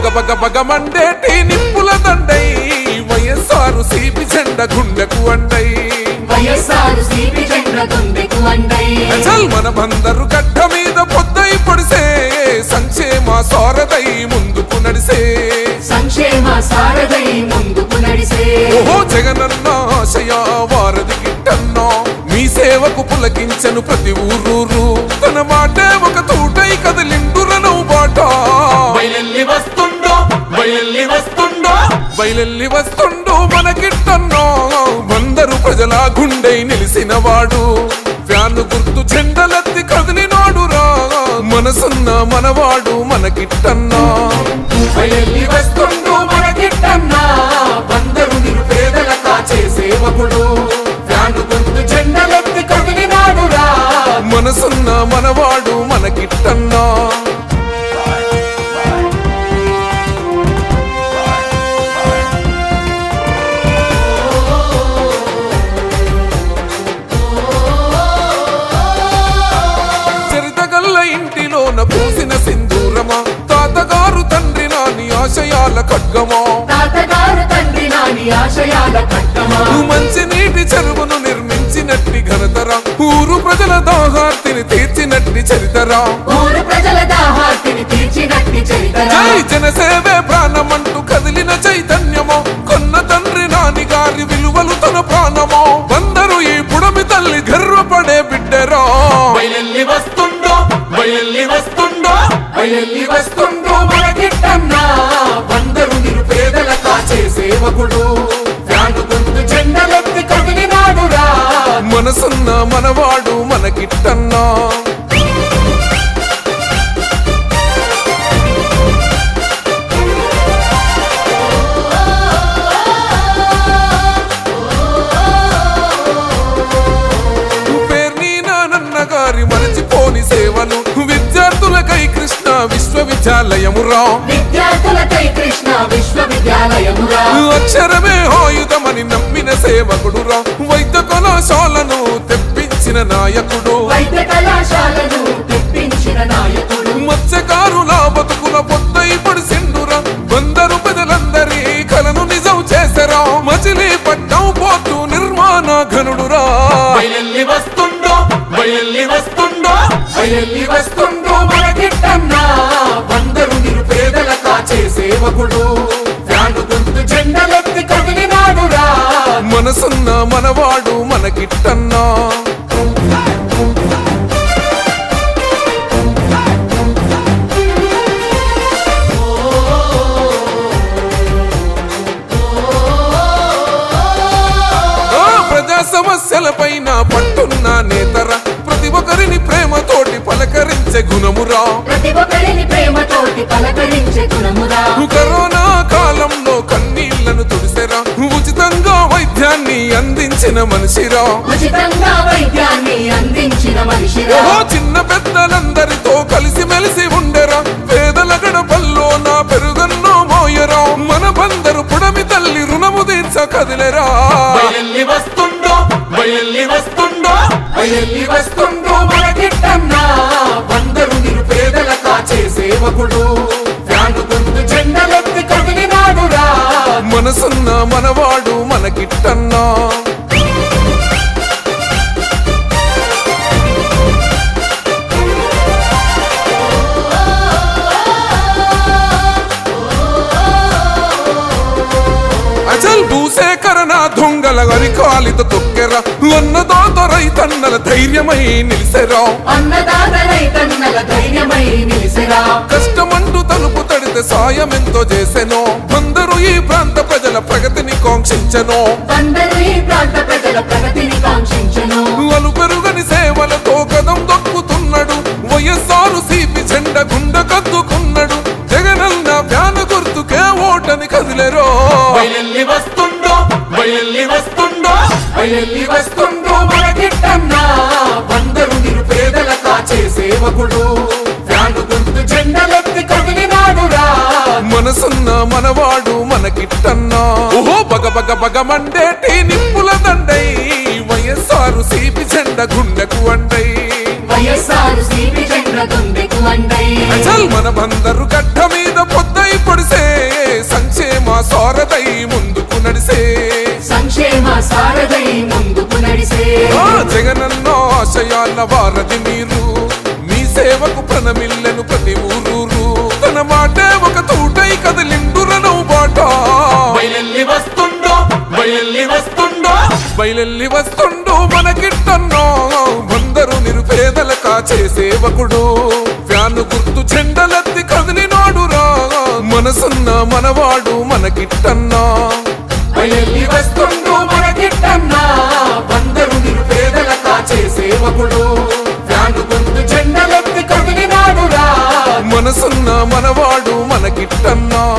బగ బగ మండేటి నిప్పుల దండై వైఎస్ఆర్ సిపి జెండ గుండెకు అండై వైఎస్ఆర్ సిపి జెండ గుండెకు అండై చల్ మన బందరు గడ్డ మీద పొద్దై పొడిసే సంక్షేమ సారదై ముందుకు నడిసే సంక్షేమ సారథై ముందుకు నడిసే ఓహో జగనన్న ఆశయ వారధి గిట్టన్నా మీ సేవకు పులకించను ప్రతి ఊరూరు తన మాటే ఒక తూటై కదిలిండురను బాట బయలెల్లి వస్తుండో బయలెల్లి వస్తుండో బయలెల్లి వస్తుండు మనకిట్టన్నో వందరు ప్రజల గుండె నిలిసిన వాడు ఫ్యాను గుర్తు చెండలెత్తి కదిలినాడు రా మనసున్న మనవాడు మనకిట్టన్నా బయలెల్లి వస్తుండో మనకిట్టన్నా బందరు నిరుపేదల కాచే సేవకుడు ఫ్యాను గుర్తు జెండలెత్తి కదిలినాడురా మనసున్న మనవాడు మనకిట్టన్నా చరితగల్ల ఇంటిలోన పూసిన సింధూరమా తాతగారు తండ్రి నాని ఆశయాల ఖడ్గమా తాతగారు తండ్రి నాని ఆశయాల కట్టమా మంచి నీటి చెరువును నిర్మించినట్టి ఘనతరా ఊరు ప్రజల దాహార్తిని తీర్చినట్టి చరితరా ఊరు ప్రజల దాహార్తిని తీర్చినట్టి చరితరా జై జనసేవే ప్రాణమంటూ కదిలిన చైతన్యమో కొన్న తండ్రి నాని గారి విలువలు తన ప్రాణమో వందరు ఈ పుడమి తల్లి గర్వపడే బిడ్డరా బయలెల్లి వస్తుండో బయలెల్లి వస్తుండో బయలెల్లి వస్తుండో మనకిట్టన్నా బందరు నిరుపేదల కాచే సేవకుడు ఫ్యాను గుర్తు జెండలెత్తి కదిలినాడురా మనసున్న మనవాడు మనకిట్టన్నా పేర్ని నానన్న గారి మరచిపోని సేవలు విద్యార్థులకై కృష్ణ విశ్వవిద్యాలయమురా విద్యార్థులకై కృష్ణ విశ్వవిద్యాలయమురా అక్షరమే ఆయుధమని నమ్మిన సేవకుడురా వైద్య కళాశాలను తెప్పించిన నాయకుడు వైద్య కళాశాలను తెప్పించిన నాయకుడు మత్స్యకారుల బతుకుల పొద్దై పడిసిండురా బందరు పెదలందరి కలను నిజం చేసరా మచిలీ పట్టం పోతూ నిర్మాణ ఘనుడురా బయలెల్లి వస్తుండో బయలెల్లి వస్తుండో బయలెల్లి వస్తుండో మనకిట్టన్నా బందరు నిరుపేదల కాచే సేవకుడు ఫ్యాను గుర్తు జెండలెత్తి కదిలినాడురా మనసున్న మనవాడు మనకిట్టన్నా ఆ ప్రజా సమస్యలపైన పట్టున్న నేతర ప్రతి ఒక్కరిని ప్రేమతోటి పలకరించే గుణమురా ప్రతి ఒక్కరిని ప్రేమతోటి పలకరించే గుణమురా కరోనా కాలంలో కన్నీళ్లను తుడిసెరా ఉచితంగా వైద్యాన్ని అందించిన మనిషిరా ఉచితంగా వైద్యాన్ని అందించిన మనిషిరా ఓహో చిన్న పెద్దలందరితో కలిసి మెలిసి ఉండెరా పేదల గడపల్లో నా పెరుగన్నో మోయరా మన బందరు పుడమి తల్లి రుణము తీర్చ కదిలేరా బయలెల్లి వస్తుండో బయలెల్లి వస్తుండో బయలెల్లి వస్తుండో మనకిట్టన్నా బందరు నిరుపేదల కాచే సేవకుడు ఫ్యాను గుర్తు జెండలెత్తి కదిలినాడురా మనసున్న మనవాడు మనకిట్టన్నా అచల్ భూసేకరణ దొంగల అరికాలిత తొక్కెర అన్నదాత రైతన్నల ధైర్యమై నిలిసెరా అన్నదాత రైతన్నల ధైర్యమై నిలిసిరా కష్టమంటూ తలుపు తడితే సాయం ఎంతో చేసెనో అందరూ ఈ ప్రాంత ప్రజల ప్రగతిని కాంక్షించెనో అందరూ ఈ ప్రాంత ప్రజల ప్రగతిని కాంక్షించను అలు పెరుగని సేవలతో కదం దొక్కుతున్నాడు వైఎస్ఆర్ సిపి జెండ గుండ కద్దుకున్నాడు జగనన్న ప్యాన గుర్తుకే ఓటని కదిలేరో బయలెల్లి వస్తుండో బయలెల్లి వస్తుండో బయలెల్లి వస్తుండో మనకిట్టన్నా బందరు నిరుపేదల కాచే సేవకుడు ఫ్యాను గుర్తు జెండలెత్తి కదిలినాడురా మనసున్న మనవాడు మనకిట్టన్నా ఓహో బగ బగ బగ మండేటి నిప్పుల దండై వైఎస్ఆర్ సిపి జెండ గుండెకు అండై వైఎస్ఆర్ సిపి జెండ గుండెకు అండై చల్ మన బందరు గడ్డ మీద పొద్దై పొడిసే సారథై ముందుకు నడిసే సంక్షేమ సారథై ముందుకు నడిసే ఆ జగనన్న ఆశయాల వారధి మీరు మీ సేవకు ప్రణమిల్లెను ప్రతి ఊరూరు తన మాటే ఒక తూటై కదిలిండురను బాట బయలెల్లి వస్తుండో బయలెల్లి వస్తుండో బయలెల్లి వస్తుండు మనకిట్టన్నో వందరు నిరుపేదల కాచే సేవకుడు ఫ్యాను గుర్తు చెండలెత్తి కదిలినాడురా మనసున్న మనవాడు మనకిట్టన్నా బయలెల్లి వస్తుండో మనకిట్టన్నా బందరు నిరుపేదల కాచే సేవకుడు ఫ్యాను గుర్తు జెండలెత్తి కదిలినాడురా మనసున్న మనవాడు మనకిట్టన్నా